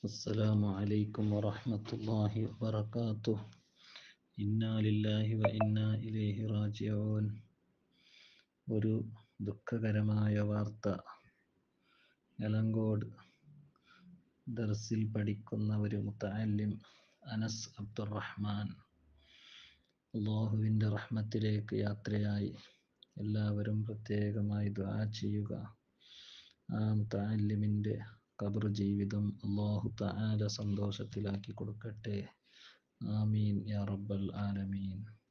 السلام عليكم ورحمة الله وبركاته إنا لله وإنا إليه راجعون ഒരു ദുഃഖകരമായ വാർത്ത എലങ്കോട് ദർസിൽ പഠിക്കുന്ന ഒരു മുത്തല്ലിം അനസ് അബ്ദുറഹ്മാൻ അള്ളാഹുവിൻ്റെ റഹ്മത്തിലേക്ക് യാത്രയായി എല്ലാവരും പ്രത്യേകമായി ദുആ ചെയ്യുക ആ മുത്തല്ലിമിൻ്റെ ഖബർ ജീവിതം അള്ളാഹു തആല സന്തോഷത്തിലാക്കി കൊടുക്കട്ടെ ആമീൻ യാ റബ്ബൽ ആലമീൻ